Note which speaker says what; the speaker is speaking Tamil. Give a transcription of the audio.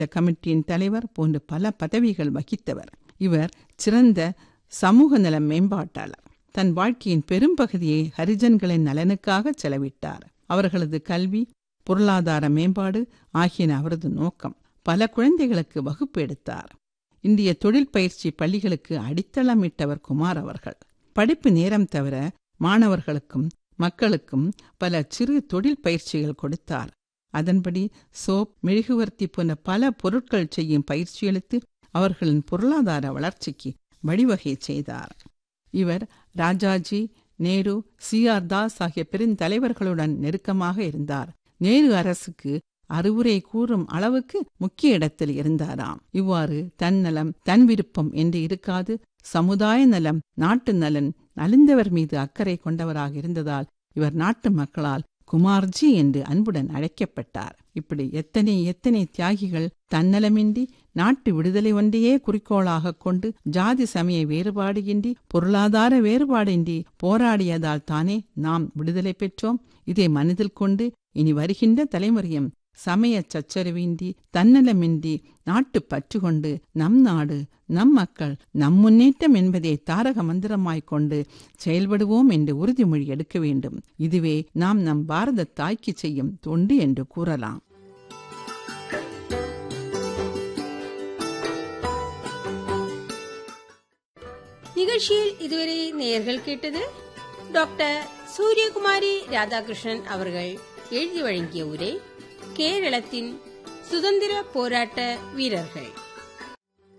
Speaker 1: கமிட்டியின் தலைவர் போன்ற பல பதவிகள் வகித்தவர் இவர் சிறந்த சமூக நல மேம்பாட்டாளர் தன் வாழ்க்கையின் பெரும்பகுதியை ஹரிஜன்களின் நலனுக்காக செலவிட்டார் அவர்களது கல்வி பொருளாதார மேம்பாடு ஆகியன அவரது நோக்கம் பல குழந்தைகளுக்கு வகுப்பு எடுத்தார் இந்திய தொழில் பயிற்சி பள்ளிகளுக்கு அடித்தளமிட்டவர் குமார் அவர்கள் படிப்பு நேரம் தவிர மாணவர்களுக்கும் மக்களுக்கும் பல சிறு தொழில் பயிற்சிகள் கொடுத்தார் அதன்படி சோப் மெழுகுவர்த்தி போன்ற பல பொருட்கள் செய்யும் பயிற்சியளித்து அவர்களின் பொருளாதார வளர்ச்சிக்கு வழிவகை செய்தார் இவர் ராஜாஜி நேரு சி ஆர் தாஸ் ஆகிய பெருந்தலைவர்களுடன் நெருக்கமாக இருந்தார் நேரு அரசுக்கு அறிவுரை கூறும் அளவுக்கு முக்கிய இடத்தில் இருந்தாராம் இவ்வாறு தன்னலம் தன் விருப்பம் என்று இருக்காது சமுதாய நலம் நாட்டு நலன் நலிந்தவர் மீது அக்கறை கொண்டவராக இருந்ததால் இவர் நாட்டு மக்களால் குமார்ஜி என்று அன்புடன் அழைக்கப்பட்டார் இப்படி எத்தனை எத்தனை தியாகிகள் தன்னலமின்றி நாட்டு விடுதலை ஒன்றையே குறிக்கோளாக கொண்டு ஜாதி சமய வேறுபாடின்றி பொருளாதார வேறுபாடின்றி போராடியதால் தானே நாம் விடுதலை பெற்றோம் இதை மனதில் கொண்டு இனி வருகின்ற தலைமுறையும் சமய சச்சரவின்றி தன்னலமின்றி நாட்டு பற்று கொண்டு நம் நாடு நம் மக்கள் நம் முன்னேற்றம் என்பதை தாரக மந்திரமாய்க் கொண்டு செயல்படுவோம் என்று உறுதிமொழி எடுக்க வேண்டும் இதுவே நாம் நம் பாரத தாய்க்கு செய்யும் தொண்டு என்று கூறலாம்
Speaker 2: நிகழ்ச்சியில் இதுவரை நேயர்கள் கேட்டது டாக்டர் சூரியகுமாரி ராதாகிருஷ்ணன் அவர்கள் எழுதி வழங்கிய உரை கேரளத்தின் சுதந்திர போராட்ட வீரர்கள்